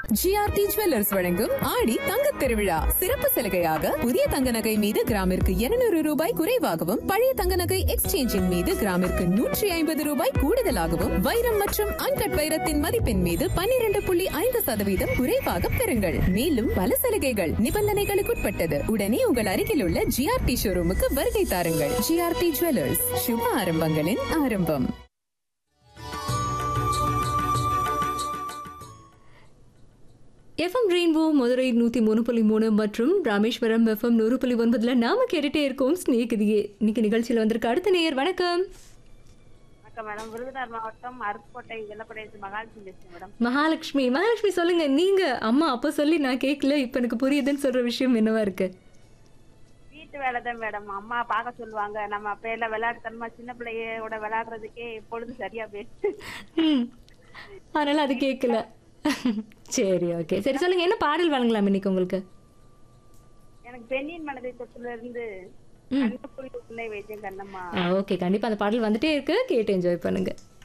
GRT jewellers வழங்கும் ஆடி தங்க திருவிழா சிறப்பு சலுகையாக புதிய தங்க நகை மீது கிராமிற்கு 200 ரூபாய் குறைவாகவும் பழைய தங்க நகை எக்ஸ்சேஞ்சின் மீது கிராமிற்கு நூற்றி ஐம்பது ரூபாய் கூடுதலாகவும் வைரம் மற்றும் அன்கட் வைரத்தின் மதிப்பின் மீது 12.5% புள்ளி ஐந்து சதவீதம் குறைவாக பெறுங்கள் மேலும் பல சலுகைகள் நிபந்தனைகளுக்குட்பட்டது உடனே உங்கள் அருகில் உள்ள ஜிஆர்டி ஷோரூமுக்கு வருகை தாருங்கள் ஜிஆர்டி ஜுவல்லர்ஸ் சுப ஆரம்பங்களின் ஆரம்பம் எஃப்எம் ரெயின்போ மதுரை நூற்றி மூணு புள்ளி மூணு மற்றும் ராமேஸ்வரம் எஃப்எம் நூறு புள்ளி ஒன்பதுல நாம கேட்டுட்டே இருக்கோம் ஸ்நேகிதியே இன்னைக்கு நிகழ்ச்சியில் வந்திருக்க அடுத்த நேயர் வணக்கம் வணக்கம் மேடம் விருதுநகர் மாவட்டம் அருப்புக்கோட்டை வெள்ளப்படையத்து மகாலட்சுமி பேசுறேன் மேடம் மகாலட்சுமி மகாலட்சுமி சொல்லுங்க நீங்க அம்மா அப்போ சொல்லி நான் கேட்கல இப்போ எனக்கு புரியுதுன்னு சொல்ற விஷயம் என்னவா இருக்கு வீட்டு வேலை தான் மேடம் அம்மா பார்க்க சொல்லுவாங்க நம்ம அப்ப எல்லாம் விளையாட்டுத்தனமா சின்ன பிள்ளையோட விளையாடுறதுக்கே பொழுது சரியா போயிடுச்சு ம் அதனால அது கேட்கல சரி ஓகே சரி சொல்லுங்க என்ன பாடல் வழங்கலாம் இன்னைக்கு உங்களுக்கு எனக்கு பெண்ணின் மனதை தொட்டுல இருந்து ம். கண்ணப்புள்ளி உன்னை வைத்தேன் கண்ணம்மா ஓகே கண்டிப்பா அந்த பாடல் வந்துட்டே இருக்கு கேட்டு என்ஜாய் பண்ணுங்க